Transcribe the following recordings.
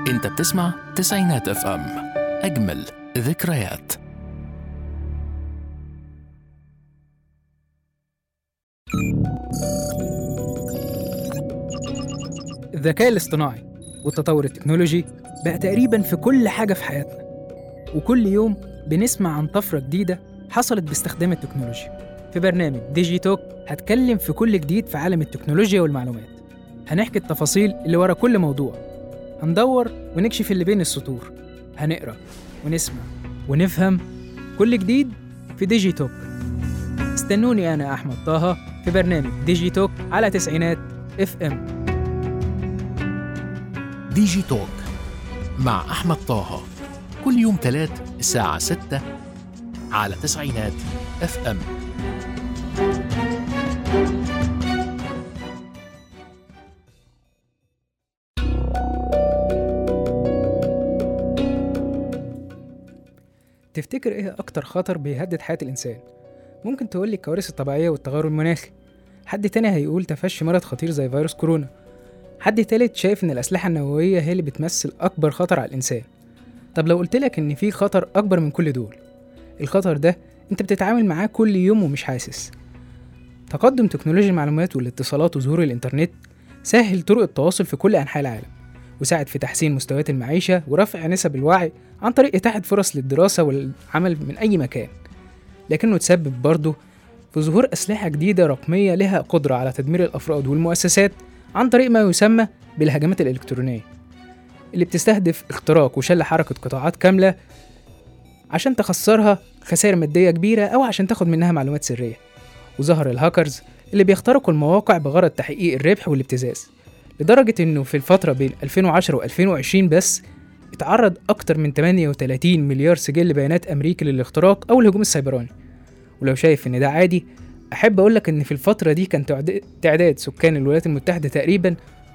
انت بتسمع تسعينات اف ام اجمل ذكريات الذكاء الاصطناعي والتطور التكنولوجي بقى تقريبا في كل حاجة في حياتنا وكل يوم بنسمع عن طفرة جديدة حصلت باستخدام التكنولوجيا في برنامج ديجي توك هتكلم في كل جديد في عالم التكنولوجيا والمعلومات هنحكي التفاصيل اللي ورا كل موضوع هندور ونكشف اللي بين السطور هنقرا ونسمع ونفهم كل جديد في ديجي توك استنوني أنا أحمد طه في برنامج ديجي توك على تسعينات اف ام ديجي توك مع احمد طه كل يوم تلات الساعة 6 على تسعينات اف ام تفتكر ايه اكتر خطر بيهدد حياة الانسان ممكن تقول لي الكوارث الطبيعية والتغير المناخي حد تاني هيقول تفشي مرض خطير زي فيروس كورونا حد تالت شايف ان الاسلحة النووية هي اللي بتمثل اكبر خطر على الانسان طب لو قلتلك ان في خطر اكبر من كل دول الخطر ده انت بتتعامل معاه كل يوم ومش حاسس تقدم تكنولوجيا المعلومات والاتصالات وظهور الانترنت سهل طرق التواصل في كل انحاء العالم وساعد في تحسين مستويات المعيشة ورفع نسب الوعي عن طريق إتاحة فرص للدراسة والعمل من أي مكان لكنه تسبب برضه في ظهور أسلحة جديدة رقمية لها قدرة على تدمير الأفراد والمؤسسات عن طريق ما يسمى بالهجمات الإلكترونية اللي بتستهدف اختراق وشل حركة قطاعات كاملة عشان تخسرها خسائر مادية كبيرة أو عشان تاخد منها معلومات سرية وظهر الهاكرز اللي بيخترقوا المواقع بغرض تحقيق الربح والابتزاز لدرجة إنه في الفترة بين 2010 و 2020 بس اتعرض أكتر من 38 مليار سجل بيانات أمريكي للاختراق أو الهجوم السيبراني ولو شايف إن ده عادي أحب أقولك إن في الفترة دي كان تعد- تعداد سكان الولايات المتحدة تقريبا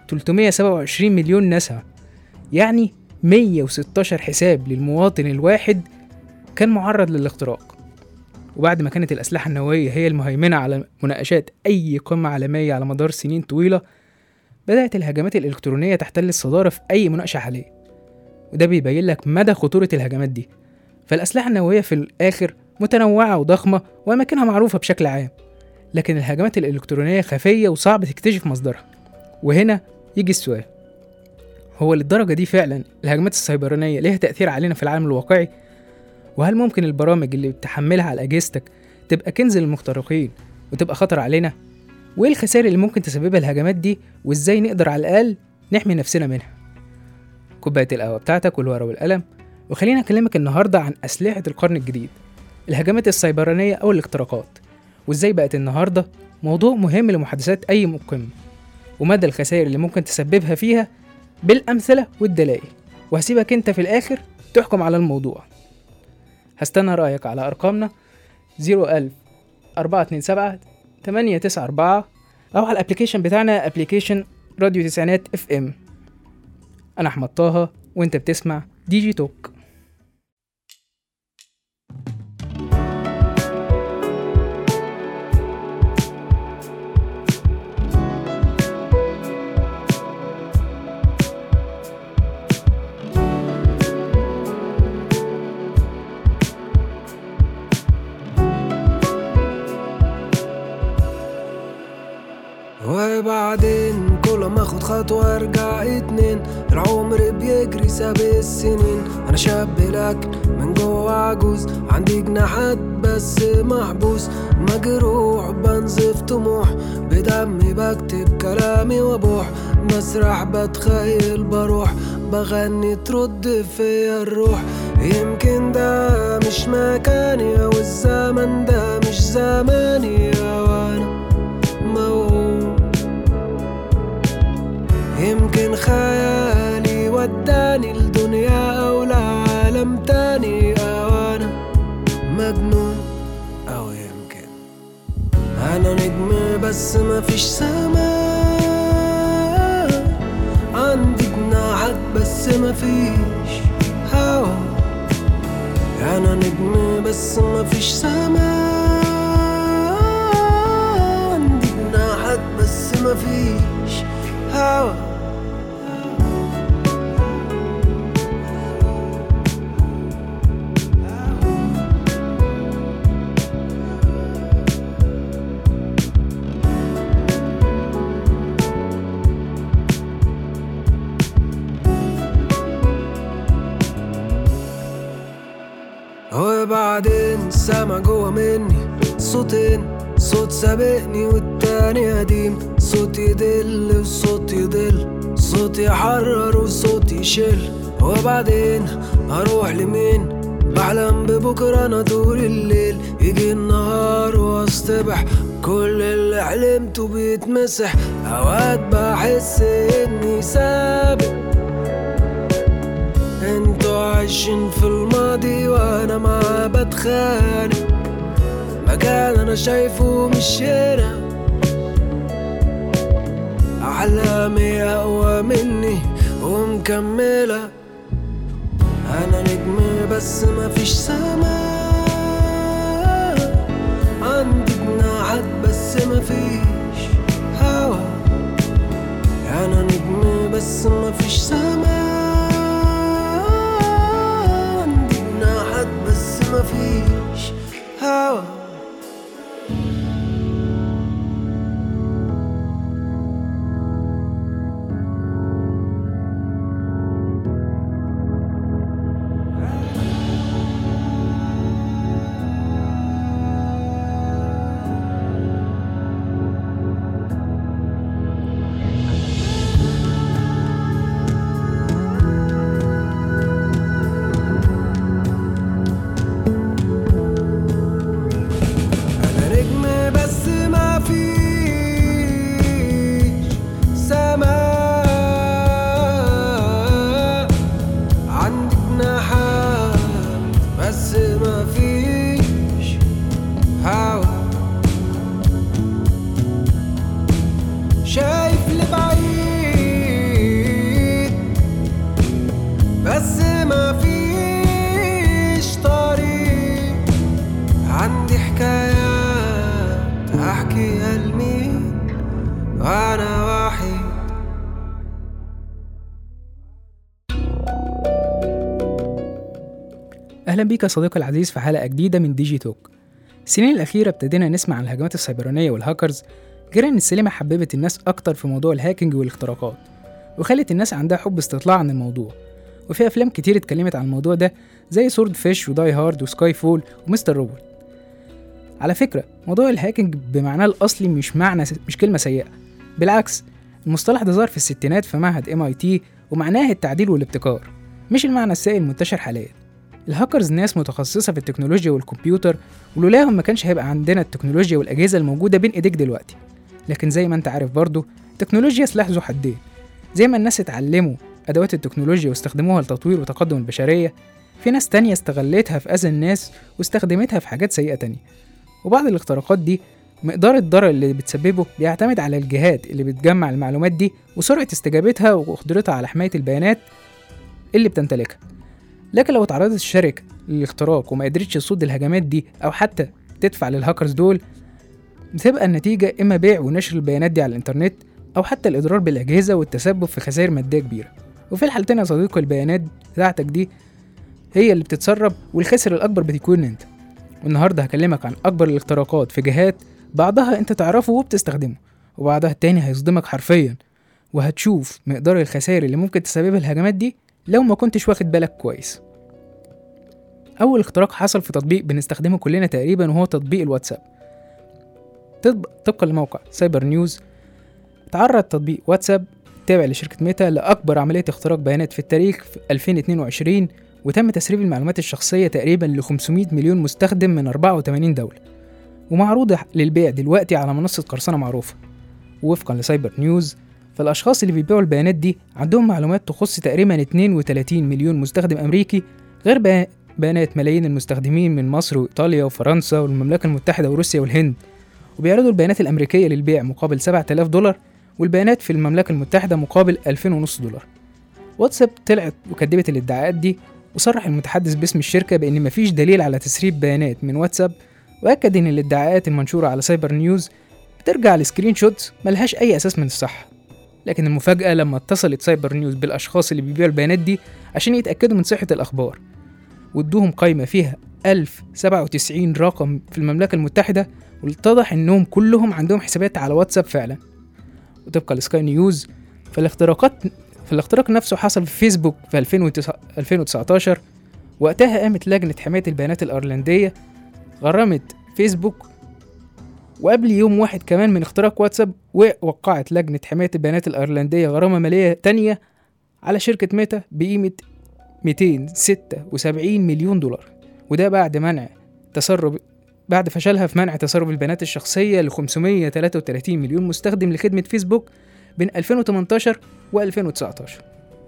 327 مليون نسمة يعني 116 حساب للمواطن الواحد كان معرض للاختراق وبعد ما كانت الأسلحة النووية هي المهيمنة على مناقشات أي قمة عالمية على مدار سنين طويلة بدأت الهجمات الإلكترونية تحتل الصدارة في أي مناقشة حالية وده بيبين لك مدى خطورة الهجمات دي فالأسلحة النووية في الآخر متنوعة وضخمة وأماكنها معروفة بشكل عام لكن الهجمات الإلكترونية خفية وصعب تكتشف مصدرها وهنا يجي السؤال هو للدرجة دي فعلا الهجمات السيبرانية ليها تأثير علينا في العالم الواقعي؟ وهل ممكن البرامج اللي بتحملها على أجهزتك تبقى كنز للمخترقين وتبقى خطر علينا؟ وإيه الخسائر اللي ممكن تسببها الهجمات دي وإزاي نقدر على الأقل نحمي نفسنا منها؟ كوباية القهوة بتاعتك والورقة والقلم وخلينا أكلمك النهاردة عن أسلحة القرن الجديد الهجمات السيبرانية أو الاختراقات وإزاي بقت النهاردة موضوع مهم لمحادثات أي مقيم ومدى الخسائر اللي ممكن تسببها فيها بالأمثلة والدلائل وهسيبك أنت في الآخر تحكم على الموضوع هستنى رأيك على أرقامنا 01000 427 894 أو على الأبليكيشن بتاعنا أبليكيشن راديو تسعينات اف ام أنا أحمد طه وأنت بتسمع دي جي توك وبعدين كل ما اخد خطوة ارجع اتنين العمر بيجري ساب السنين انا شاب لكن من جوه عجوز عندي جناحات بس محبوس مجروح بنزف طموح بدمي بكتب كلامي وابوح مسرح بتخيل بروح بغني ترد فيا الروح يمكن ده مش مكاني او الزمن ده مش زماني وانا موهوم يمكن خيالي وداني لدنيا أو لعالم تاني أو أنا مجنون أو يمكن أنا نجم بس مفيش سماء عندي جناحات بس مفيش هوا أنا نجم بس مفيش سماء عندي جناحات بس مفيش هوا سامع جوا مني صوتين صوت سابقني والتاني قديم صوت يدل وصوت يضل صوت يحرر وصوت يشل وبعدين هروح لمين بحلم ببكرة أنا طول الليل يجي النهار واصطبح كل اللي حلمته بيتمسح أوقات بحس إني سابق انتوا عايشين في الماضي وانا معاه بتخانق مكان انا شايفه مش هنا احلامي اقوى مني ومكمله انا نجم بس مفيش سما عندي جناحات بس مفيش هوا انا نجم بس مفيش سما عندي جناحات بس مفيش هوا انا نجم بس ما فيش سما عندي جناحات بس ما فيش هوا شايف لبعيد بس ما فيش طريق عندي حكايات احكيها لمين وانا وحيد أهلا بيك يا صديقي العزيز في حلقة جديدة من ديجي توك السنين الأخيرة ابتدينا نسمع عن الهجمات السيبرانية والهاكرز غير إن السينما حببت الناس أكتر في موضوع الهاكينج والاختراقات وخلت الناس عندها حب استطلاع عن الموضوع وفي أفلام كتير اتكلمت عن الموضوع ده زي سورد فيش وداي هارد وسكاي فول ومستر روبوت على فكرة موضوع الهاكينج بمعناه الأصلي مش معنى مش كلمة سيئة بالعكس المصطلح ده ظهر في الستينات في معهد ام اي تي ومعناه التعديل والابتكار مش المعنى السائد المنتشر حاليا الهاكرز ناس متخصصة في التكنولوجيا والكمبيوتر ولولاهم ما كانش هيبقى عندنا التكنولوجيا والأجهزة الموجودة بين إيديك دلوقتي لكن زي ما أنت عارف برضو التكنولوجيا سلاح ذو حدين زي ما الناس اتعلموا أدوات التكنولوجيا واستخدموها لتطوير وتقدم البشرية في ناس تانية استغلتها في أذى الناس واستخدمتها في حاجات سيئة تانية وبعض الاختراقات دي مقدار الضرر اللي بتسببه بيعتمد على الجهات اللي بتجمع المعلومات دي وسرعة استجابتها وقدرتها على حماية البيانات اللي بتمتلكها لكن لو اتعرضت الشركة للاختراق وما قدرتش تصد الهجمات دي أو حتى تدفع للهاكرز دول بتبقى النتيجة إما بيع ونشر البيانات دي على الإنترنت أو حتى الإضرار بالأجهزة والتسبب في خسائر مادية كبيرة وفي الحالتين يا صديقي البيانات بتاعتك دي هي اللي بتتسرب والخسر الأكبر بتكون أنت والنهاردة هكلمك عن أكبر الاختراقات في جهات بعضها أنت تعرفه وبتستخدمه وبعضها التاني هيصدمك حرفيا وهتشوف مقدار الخسائر اللي ممكن تسببها الهجمات دي لو ما كنتش واخد بالك كويس أول اختراق حصل في تطبيق بنستخدمه كلنا تقريبا وهو تطبيق الواتساب طب- طبقا لموقع سايبر نيوز تعرض تطبيق واتساب تابع لشركة ميتا لأكبر عملية اختراق بيانات في التاريخ في 2022 وتم تسريب المعلومات الشخصية تقريبا ل 500 مليون مستخدم من 84 دولة ومعروضة للبيع دلوقتي على منصة قرصنة معروفة ووفقا لسايبر نيوز فالأشخاص اللي بيبيعوا البيانات دي عندهم معلومات تخص تقريبا 32 مليون مستخدم أمريكي غير بيا- بيانات ملايين المستخدمين من مصر وإيطاليا وفرنسا والمملكة المتحدة وروسيا والهند وبيعرضوا البيانات الأمريكية للبيع مقابل 7000 دولار والبيانات في المملكة المتحدة مقابل 2000 ونص دولار واتساب طلعت وكدبت الادعاءات دي وصرح المتحدث باسم الشركة بأن مفيش دليل على تسريب بيانات من واتساب وأكد إن الادعاءات المنشورة على سايبر نيوز بترجع لسكرين شوتس ملهاش أي أساس من الصحة لكن المفاجأة لما اتصلت سايبر نيوز بالأشخاص اللي بيبيعوا البيانات دي عشان يتأكدوا من صحة الأخبار وادوهم قائمة فيها 1097 رقم في المملكة المتحدة واتضح إنهم كلهم عندهم حسابات على واتساب فعلا وطبقا لسكاي نيوز فالاختراقات فالاختراق نفسه حصل في فيسبوك في 2009 2019 وقتها قامت لجنة حماية البيانات الأيرلندية غرمت فيسبوك وقبل يوم واحد كمان من اختراق واتساب ووقعت لجنة حماية البيانات الأيرلندية غرامة مالية تانية على شركة ميتا بقيمة 276 مليون دولار وده بعد منع تسرب بعد فشلها في منع تسرب البيانات الشخصية ل 533 مليون مستخدم لخدمة فيسبوك بين 2018 و 2019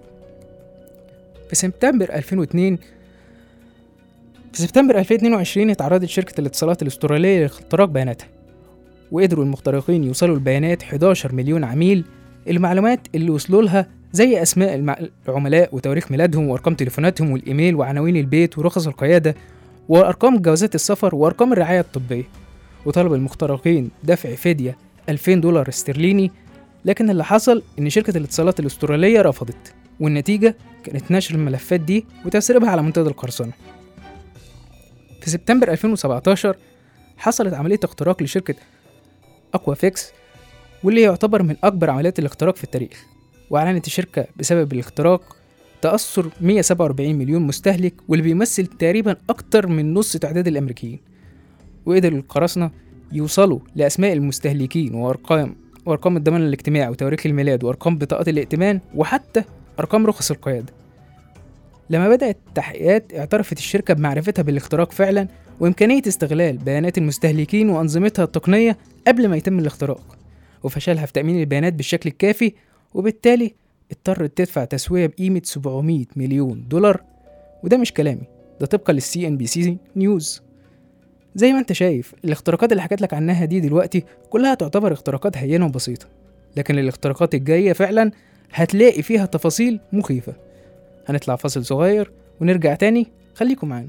في سبتمبر 2002 في سبتمبر 2022 اتعرضت شركة الاتصالات الأسترالية لاختراق بياناتها وقدروا المخترقين يوصلوا لبيانات 11 مليون عميل المعلومات اللي وصلوا لها زي أسماء المع... العملاء وتواريخ ميلادهم وأرقام تليفوناتهم والإيميل وعناوين البيت ورخص القيادة وأرقام جوازات السفر وأرقام الرعاية الطبية وطلب المخترقين دفع فدية 2000 دولار استرليني لكن اللي حصل إن شركة الاتصالات الأسترالية رفضت والنتيجة كانت نشر الملفات دي وتسريبها على منتدى القرصنة في سبتمبر 2017 حصلت عملية اختراق لشركة أقوى فيكس واللي يعتبر من أكبر عمليات الاختراق في التاريخ وأعلنت الشركة بسبب الاختراق تأثر 147 مليون مستهلك واللي بيمثل تقريبا أكتر من نص تعداد الأمريكيين وقدر القراصنة يوصلوا لأسماء المستهلكين وأرقام وأرقام الضمان الاجتماعي وتواريخ الميلاد وأرقام بطاقات الائتمان وحتى أرقام رخص القيادة لما بدأت التحقيقات اعترفت الشركة بمعرفتها بالاختراق فعلا وإمكانية استغلال بيانات المستهلكين وأنظمتها التقنية قبل ما يتم الاختراق وفشلها في تأمين البيانات بالشكل الكافي وبالتالي اضطرت تدفع تسوية بقيمة 700 مليون دولار وده مش كلامي ده طبقا للسي ان بي سي نيوز زي ما انت شايف الاختراقات اللي حكيت لك عنها دي دلوقتي كلها تعتبر اختراقات هينة وبسيطة لكن الاختراقات الجاية فعلا هتلاقي فيها تفاصيل مخيفة هنطلع فاصل صغير ونرجع تاني خليكم معانا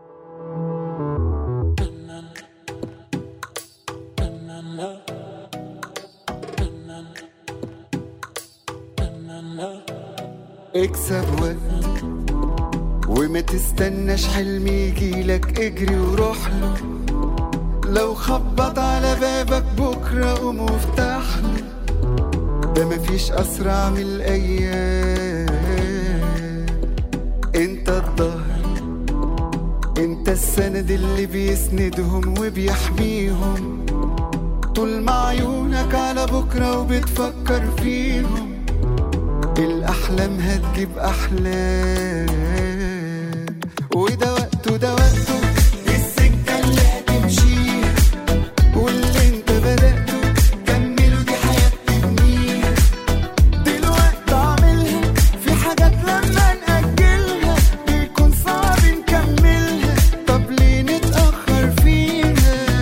اكسب وقت وما تستناش حلم يجيلك اجري وروح له لو خبط على بابك بكرة قوم وافتح له ده مفيش أسرع من الأيام انت الظهر انت السند اللي بيسندهم وبيحميهم طول ما عيونك على بكرة وبتفكر فيهم الأحلام هتجيب أحلام وده وقته ده وقته السكة اللي هتمشيها واللي انت بدأته كمله دي حياة تبنيها دلوقتي اعملها في حاجات لما نأجلها بيكون صعب نكملها طب ليه نتأخر فيها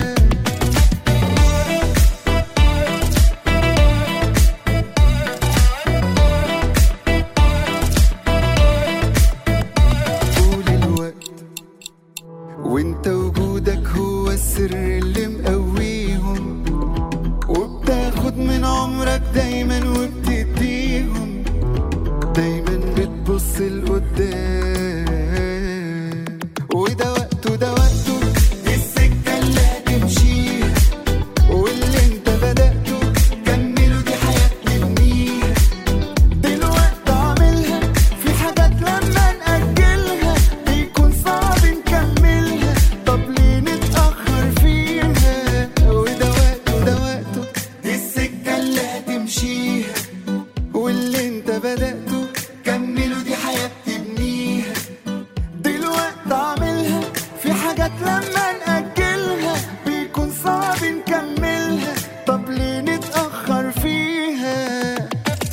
طول الوقت وانت وجودك هو السر اللي مقويهم وبتاخد من عمرك دايما وبتديهم دايما بتبص لقدام وده وقته ده وقته دي السكة اللي هتمشيها واللي انت بدأته كمله دي حياة تبنيها دلوقتي اعملها في حاجات لما نأجلها بيكون صعب نكملها طب ليه نتأخر فيها وده وقته ده وقته دي السكة اللي هتمشيها واللي انت بدأته كمله دي حياة تبنيها دلوقتي اعملها في حاجات لما نأجلها بيكون صعب نكملها طب ليه نتأخر فيها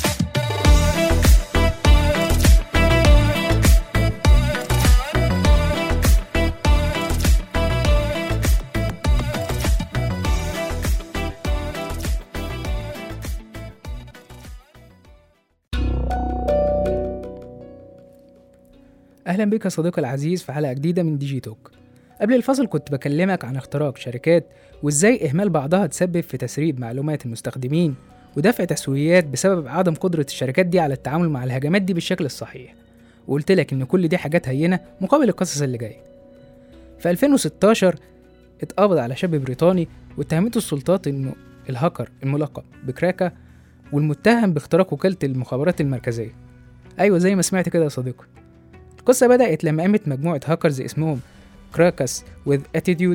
اهلا بك يا صديقي العزيز في حلقه جديده من ديجي توك قبل الفصل كنت بكلمك عن اختراق شركات وازاي اهمال بعضها تسبب في تسريب معلومات المستخدمين ودفع تسويات بسبب عدم قدره الشركات دي على التعامل مع الهجمات دي بالشكل الصحيح وقلت لك ان كل دي حاجات هينه مقابل القصص اللي جايه في 2016 اتقبض على شاب بريطاني واتهمته السلطات انه الهاكر الملقب بكراكا والمتهم باختراق وكاله المخابرات المركزيه ايوه زي ما سمعت كده يا صديقي القصة بدأت لما قامت مجموعة هاكرز اسمهم كراكس with attitude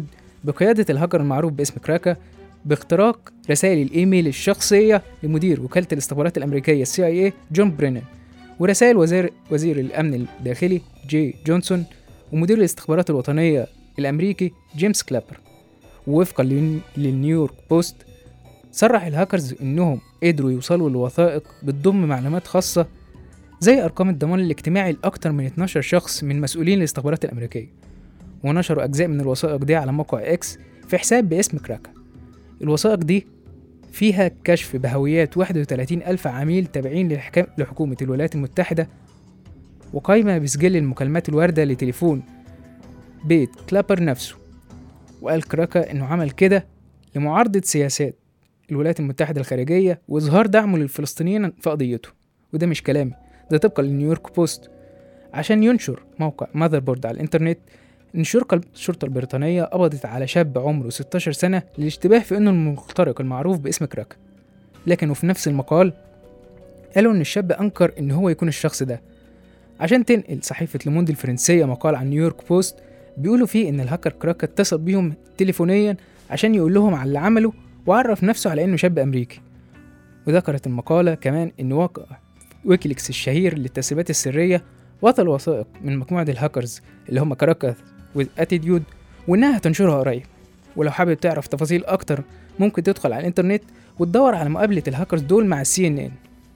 بقيادة الهاكر المعروف باسم كراكا باختراق رسائل الإيميل الشخصية لمدير وكالة الاستخبارات الأمريكية السي اي اي جون برينن ورسائل وزير وزير الأمن الداخلي جي جونسون ومدير الاستخبارات الوطنية الأمريكي جيمس كلابر ووفقا لل- للنيويورك بوست صرح الهاكرز إنهم قدروا يوصلوا لوثائق بتضم معلومات خاصة زي أرقام الضمان الاجتماعي لأكتر من 12 شخص من مسؤولين الاستخبارات الأمريكية ونشروا أجزاء من الوثائق دي على موقع إكس في حساب باسم كراكا الوثائق دي فيها كشف بهويات 31 ألف عميل تابعين للحكام لحكومة الولايات المتحدة وقايمة بسجل المكالمات الواردة لتليفون بيت كلابر نفسه وقال كراكا إنه عمل كده لمعارضة سياسات الولايات المتحدة الخارجية وإظهار دعمه للفلسطينيين في قضيته وده مش كلامي ده طبقا لنيويورك بوست عشان ينشر موقع ماذر بورد على الإنترنت إن الشرطة الشرطة البريطانية قبضت على شاب عمره 16 سنة للاشتباه في إنه المخترق المعروف باسم كراكا لكن وفي نفس المقال قالوا إن الشاب أنكر إن هو يكون الشخص ده عشان تنقل صحيفة لوموند الفرنسية مقال عن نيويورك بوست بيقولوا فيه إن الهاكر كراكا اتصل بيهم تليفونيا عشان يقول لهم على اللي عمله وعرف نفسه على إنه شاب أمريكي وذكرت المقالة كمان إن واقع ويكيليكس الشهير للتسريبات السرية وصل الوثائق من مجموعة الهاكرز اللي هم كراكا واتيتيود وإنها هتنشرها قريب ولو حابب تعرف تفاصيل أكتر ممكن تدخل على الإنترنت وتدور على مقابلة الهاكرز دول مع السي ان ان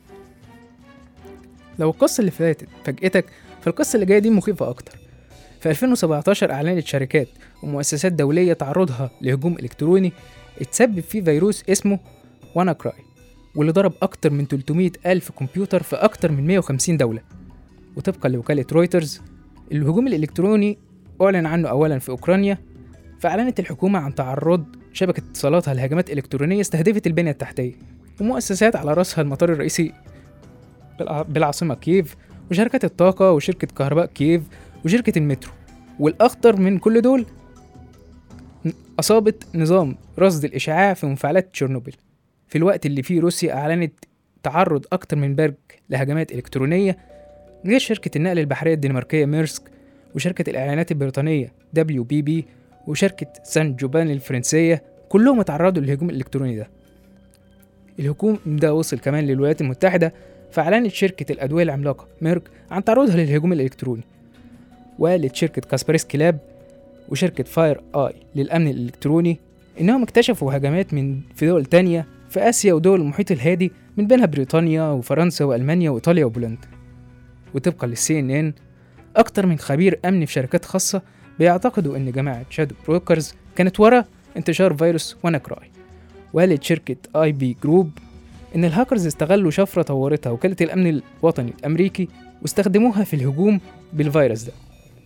لو القصة اللي فاتت فاجئتك فالقصة اللي جاية دي مخيفة أكتر في 2017 أعلنت شركات ومؤسسات دولية تعرضها لهجوم إلكتروني اتسبب فيه فيروس اسمه وانا كراي واللي ضرب أكتر من 300 ألف كمبيوتر في أكتر من 150 دولة وطبقا لوكالة رويترز الهجوم الإلكتروني أعلن عنه أولا في أوكرانيا فأعلنت الحكومة عن تعرض شبكة اتصالاتها لهجمات إلكترونية استهدفت البنية التحتية ومؤسسات على رأسها المطار الرئيسي بالع- بالعاصمة كييف وشركة الطاقة وشركة كهرباء كييف وشركة المترو والأخطر من كل دول ن- أصابت نظام رصد الإشعاع في مفاعلات تشيرنوبل في الوقت اللي فيه روسيا أعلنت تعرض أكتر من برج لهجمات إلكترونية غير شركة النقل البحرية الدنماركية ميرسك وشركة الإعلانات البريطانية دبليو بي بي وشركة سان جوبان الفرنسية كلهم اتعرضوا للهجوم الإلكتروني ده الهجوم ده وصل كمان للولايات المتحدة فأعلنت شركة الأدوية العملاقة ميرك عن تعرضها للهجوم الإلكتروني وقالت شركة كاسبرسكي لاب وشركة فاير آي للأمن الإلكتروني إنهم اكتشفوا هجمات من في دول تانية في آسيا ودول المحيط الهادي من بينها بريطانيا وفرنسا وألمانيا وإيطاليا وبولندا وطبقا للسي ان ان أكتر من خبير أمن في شركات خاصة بيعتقدوا إن جماعة شادو بروكرز كانت ورا انتشار فيروس واناكراي وقالت شركة اي بي جروب إن الهاكرز استغلوا شفرة طورتها وكالة الأمن الوطني الأمريكي واستخدموها في الهجوم بالفيروس ده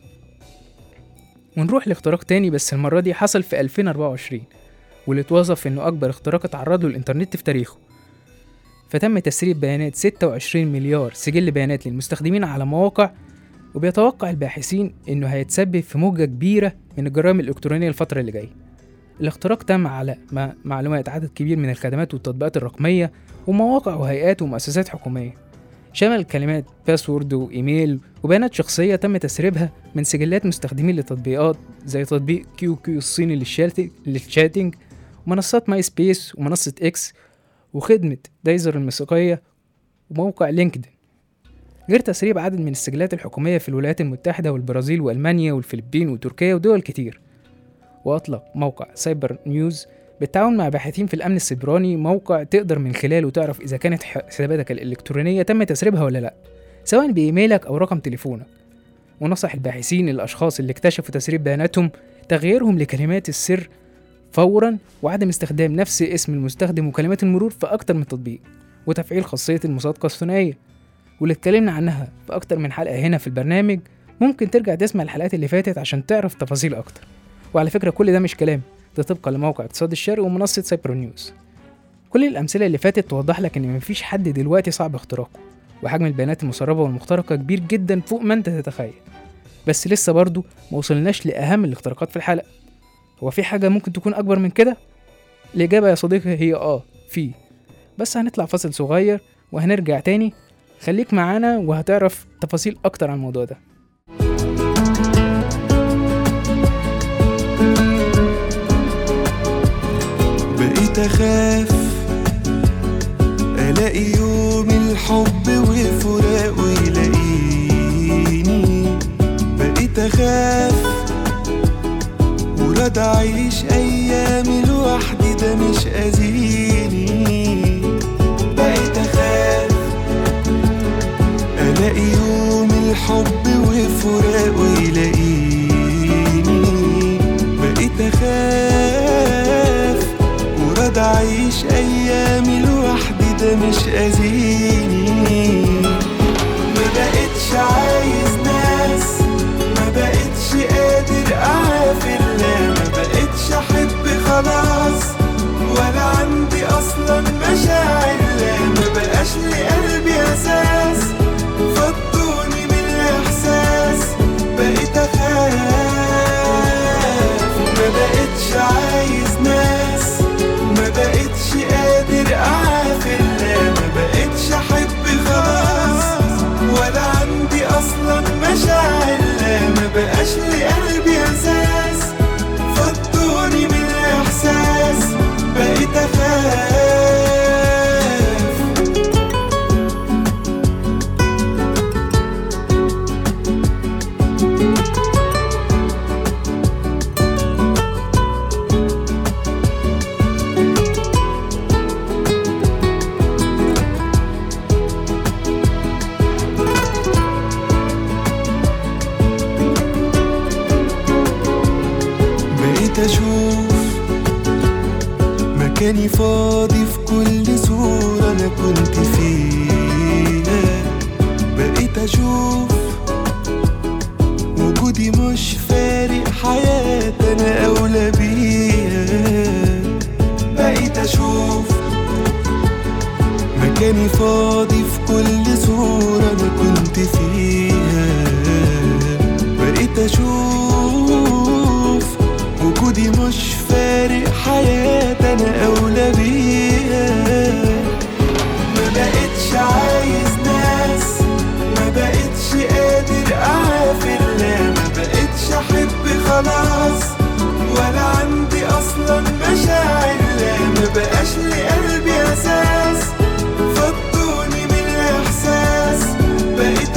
ونروح لاختراق تاني بس المرة دي حصل في 2024 واللي اتوصف إنه أكبر اختراق اتعرض له الإنترنت في تاريخه فتم تسريب بيانات 26 مليار سجل بيانات للمستخدمين على مواقع وبيتوقع الباحثين إنه هيتسبب في موجة كبيرة من الجرائم الإلكترونية الفترة اللي جاية الاختراق تم على ما- معلومات عدد كبير من الخدمات والتطبيقات الرقمية ومواقع وهيئات ومؤسسات حكومية شمل كلمات باسورد وإيميل وبيانات شخصية تم تسريبها من سجلات مستخدمين لتطبيقات زي تطبيق كيو كيو الصيني للشات- للشاتنج ومنصات ماي سبيس ومنصة إكس وخدمة دايزر الموسيقية وموقع لينكدين غير تسريب عدد من السجلات الحكومية في الولايات المتحدة والبرازيل وألمانيا والفلبين وتركيا ودول كتير وأطلق موقع سايبر نيوز بالتعاون مع باحثين في الأمن السيبراني موقع تقدر من خلاله تعرف إذا كانت حساباتك الإلكترونية تم تسريبها ولا لأ سواء بإيميلك أو رقم تليفونك ونصح الباحثين الأشخاص اللي اكتشفوا تسريب بياناتهم تغييرهم لكلمات السر فورا وعدم استخدام نفس اسم المستخدم وكلمات المرور في أكتر من تطبيق وتفعيل خاصية المصادقة الثنائية واللي اتكلمنا عنها في أكتر من حلقة هنا في البرنامج ممكن ترجع تسمع الحلقات اللي فاتت عشان تعرف تفاصيل أكتر وعلى فكرة كل ده مش كلام ده طبقا لموقع اقتصاد الشرق ومنصة سايبر نيوز كل الأمثلة اللي فاتت توضح لك إن مفيش حد دلوقتي صعب اختراقه وحجم البيانات المسربة والمخترقة كبير جدا فوق ما أنت تتخيل بس لسه برضو ما وصلناش لأهم الاختراقات في الحلقة هو في حاجة ممكن تكون أكبر من كده؟ الإجابة يا صديقي هي آه في بس هنطلع فاصل صغير وهنرجع تاني خليك معانا وهتعرف تفاصيل أكتر عن الموضوع ده أخاف ألاقي يوم الحب وفراقه يلاقيني بقيت أخاف وراد أعيش أيامي لوحدي ده مش أذيني بقيت أخاف ألاقي يوم الحب وفراقه يلاقيني بقيت أخاف وراد أعيش أيامي لوحدي ده مش أذيني ما بقتش عايز ناس ما بقتش قادر أعافر لا ما بقتش أحب خلاص ولا عندي أصلا مشاعر لا ما بقاش لقلبي أساس فضوني من الإحساس بقيت أخاف ما بقتش عايز ناس ما بقتش قادر أعافر لا ما بقتش أحب خلاص ولا عندي أصلا مشاعر لا ما بقاش لقلبي أساس فضوني من الإحساس بقيت أخاف بقيت اشوف مكاني فاضي في كل صورة انا كنت فيها بقيت اشوف وجودي مش فارق حياتي انا اولى بيها بقيت اشوف مكاني فاضي في كل صورة انا كنت فيها بقيت اشوف وجودي مش فارق حياتي انا اولى بيها ما بقتش عايز ناس ما بقتش قادر اعافر لا ما بقتش احب خلاص ولا عندي اصلا مشاعر لا ما بقاش لقلبي اساس فضوني من الاحساس بقيت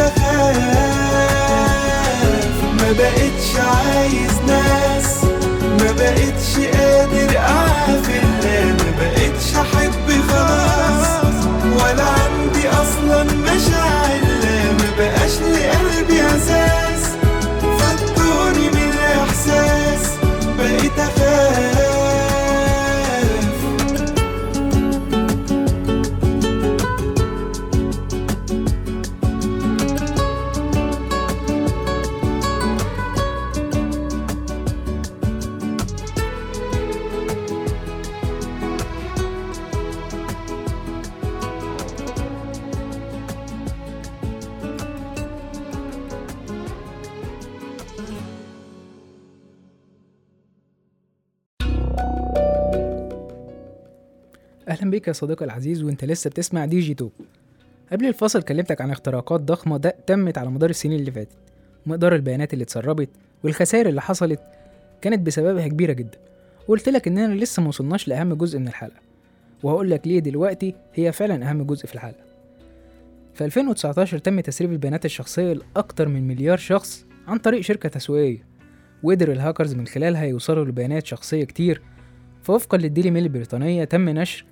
اخاف ما بقتش عايز ناس ما بقتش قادر اعافر لا ما بقتش احب خلاص ولا عندي اصلا مشاعر لا ما بقاش لقلبي اساس فضوني من الاحساس بقيت اخاف اهلا بيك يا صديقي العزيز وانت لسه بتسمع دي جي توب قبل الفصل كلمتك عن اختراقات ضخمة ده تمت على مدار السنين اللي فاتت مقدار البيانات اللي اتسربت والخسائر اللي حصلت كانت بسببها كبيرة جدا وقلت لك اننا لسه موصلناش لأهم جزء من الحلقة وهقول لك ليه دلوقتي هي فعلا أهم جزء في الحلقة في 2019 تم تسريب البيانات الشخصية لأكتر من مليار شخص عن طريق شركة تسويقية وقدر الهاكرز من خلالها يوصلوا لبيانات شخصية كتير فوفقا للديلي ميل البريطانية تم نشر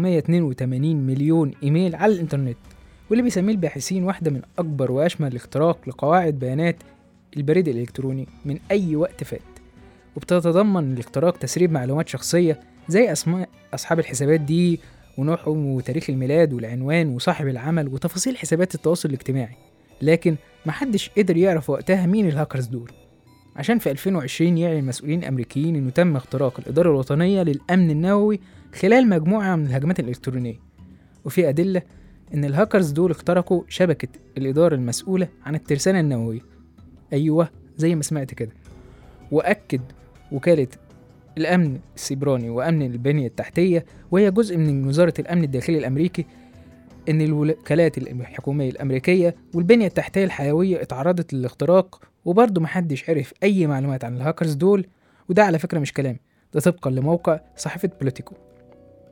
982 مليون إيميل على الإنترنت واللي بيسميه الباحثين واحدة من أكبر وأشمل الاختراق لقواعد بيانات البريد الإلكتروني من أي وقت فات وبتتضمن الاختراق تسريب معلومات شخصية زي أسماء أصحاب الحسابات دي ونوعهم وتاريخ الميلاد والعنوان وصاحب العمل وتفاصيل حسابات التواصل الاجتماعي لكن محدش قدر يعرف وقتها مين الهاكرز دول عشان في 2020 يعلن مسؤولين أمريكيين إنه تم اختراق الإدارة الوطنية للأمن النووي خلال مجموعة من الهجمات الإلكترونية وفي أدلة إن الهاكرز دول اخترقوا شبكة الإدارة المسؤولة عن الترسانة النووية أيوه زي ما سمعت كده وأكد وكالة الأمن السيبراني وأمن البنية التحتية وهي جزء من وزارة الأمن الداخلي الأمريكي إن الوكالات الحكومية الأمريكية والبنية التحتية الحيوية اتعرضت للاختراق وبرضه محدش عرف أي معلومات عن الهاكرز دول وده على فكرة مش كلامي ده طبقا لموقع صحيفة بوليتيكو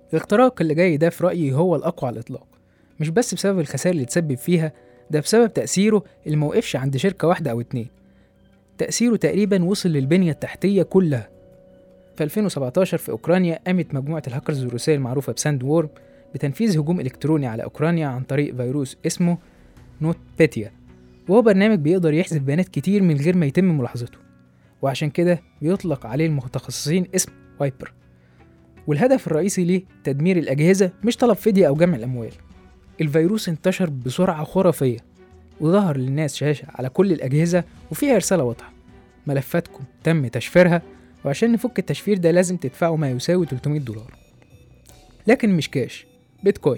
الاختراق اللي جاي ده في رأيي هو الأقوى على الإطلاق مش بس بسبب الخسائر اللي اتسبب فيها ده بسبب تأثيره اللي موقفش عند شركة واحدة أو اتنين تأثيره تقريبا وصل للبنية التحتية كلها في 2017 في أوكرانيا قامت مجموعة الهاكرز الروسية المعروفة بساند وورم بتنفيذ هجوم إلكتروني على أوكرانيا عن طريق فيروس اسمه نوت بيتيا وهو برنامج بيقدر يحذف بيانات كتير من غير ما يتم ملاحظته وعشان كده بيطلق عليه المتخصصين اسم وايبر والهدف الرئيسي ليه تدمير الأجهزة مش طلب فدية أو جمع الأموال الفيروس انتشر بسرعة خرافية وظهر للناس شاشة على كل الأجهزة وفيها رسالة واضحة ملفاتكم تم تشفيرها وعشان نفك التشفير ده لازم تدفعوا ما يساوي 300 دولار لكن مش كاش بيتكوين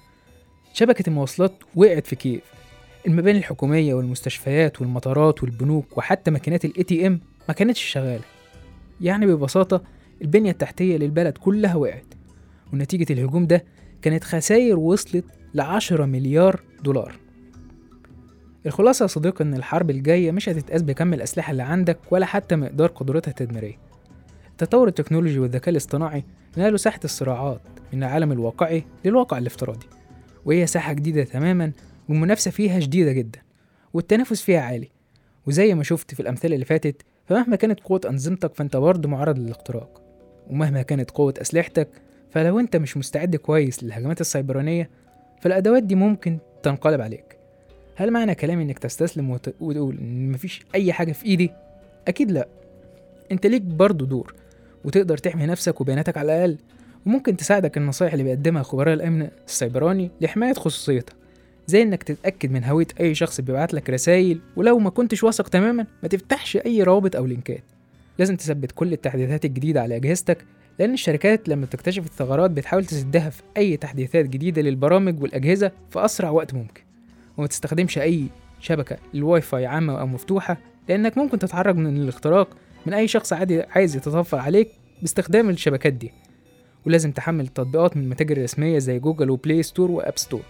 شبكة المواصلات وقعت في كييف المباني الحكومية والمستشفيات والمطارات والبنوك وحتى ماكينات الاي تي ام ما كانتش شغالة يعني ببساطة البنية التحتية للبلد كلها وقعت ونتيجة الهجوم ده كانت خسائر وصلت لعشرة مليار دولار الخلاصة يا صديقي إن الحرب الجاية مش هتتقاس بكم الأسلحة اللي عندك ولا حتى مقدار قدرتها التدميرية التطور التكنولوجي والذكاء الاصطناعي نقلوا ساحة الصراعات من العالم الواقعي للواقع الافتراضي وهي ساحة جديدة تماما والمنافسة فيها شديدة جدا والتنافس فيها عالي وزي ما شفت في الأمثلة اللي فاتت فمهما كانت قوة أنظمتك فأنت برضه معرض للاختراق ومهما كانت قوة أسلحتك فلو أنت مش مستعد كويس للهجمات السيبرانية فالأدوات دي ممكن تنقلب عليك هل معنى كلامي إنك تستسلم وت- وتقول إن مفيش أي حاجة في إيدي؟ أكيد لأ أنت ليك برضه دور وتقدر تحمي نفسك وبياناتك على الأقل وممكن تساعدك النصايح اللي بيقدمها خبراء الأمن السيبراني لحماية خصوصيتك زي إنك تتأكد من هوية أي شخص بيبعت لك رسايل ولو ما كنتش واثق تماما ما تفتحش أي روابط أو لينكات لازم تثبت كل التحديثات الجديدة على أجهزتك لأن الشركات لما بتكتشف الثغرات بتحاول تسدها في أي تحديثات جديدة للبرامج والأجهزة في أسرع وقت ممكن وما تستخدمش أي شبكة الواي فاي عامة أو مفتوحة لأنك ممكن تتعرض من الاختراق من أي شخص عادي عايز يتطفل عليك باستخدام الشبكات دي ولازم تحمل التطبيقات من متاجر رسمية زي جوجل وبلاي ستور وأب ستور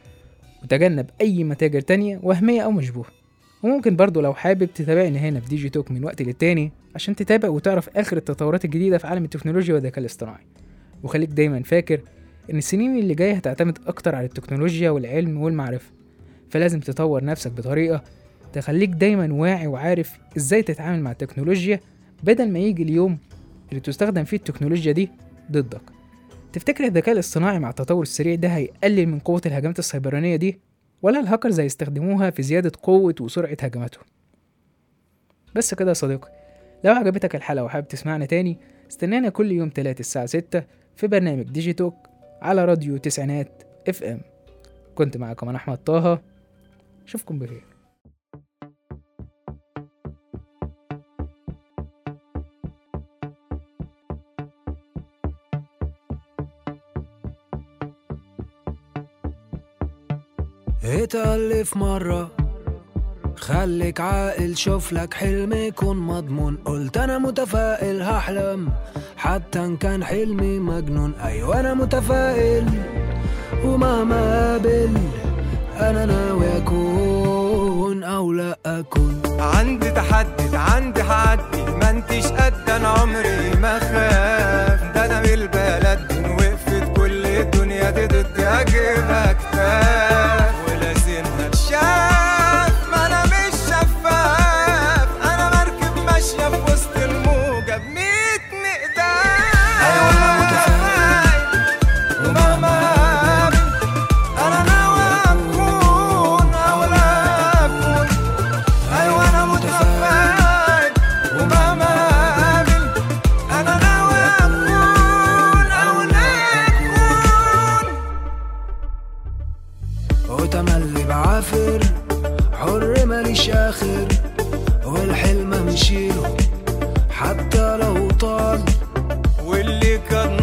وتجنب أي متاجر تانية وهمية أو مشبوهة وممكن برضو لو حابب تتابعني هنا في ديجي توك من وقت للتاني عشان تتابع وتعرف آخر التطورات الجديدة في عالم التكنولوجيا والذكاء الاصطناعي وخليك دايما فاكر إن السنين اللي جاية هتعتمد أكتر على التكنولوجيا والعلم والمعرفة فلازم تطور نفسك بطريقة تخليك دايما واعي وعارف ازاي تتعامل مع التكنولوجيا بدل ما يجي اليوم اللي تستخدم فيه التكنولوجيا دي ضدك تفتكر الذكاء الاصطناعي مع التطور السريع ده هيقلل من قوة الهجمات السيبرانية دي ولا الهاكرز هيستخدموها في زيادة قوة وسرعة هجماتهم بس كده يا صديقي لو عجبتك الحلقة وحابب تسمعنا تاني استنانا كل يوم تلات الساعة ستة في برنامج ديجي توك على راديو تسعينات اف ام كنت معكم انا احمد طه اشوفكم بخير اتألف مرة خليك عاقل شوف لك حلم يكون مضمون قلت انا متفائل هحلم حتى ان كان حلمي مجنون ايوه انا متفائل ومهما قابل انا ناوي اكون او لا اكون عندي تحدي عندي حدي ما انتش قد انا عمري ما خاف ده انا من البلد إن وقفت كل الدنيا دي ضدي اجيبها كتاف ولازمها تشاف ما انا مش شفاف انا مركب ماشيه في وسط الموجه بميت مقدار أيوة أنا متفائل. ومهما قابل انا ناوي اكون او لا اكون ايوه انا متفائل ومهما قابل انا ناوي اكون او لا اكون وتملي بعافر حر ماليش اخر والحلم مشيله حتى لو طال واللي كان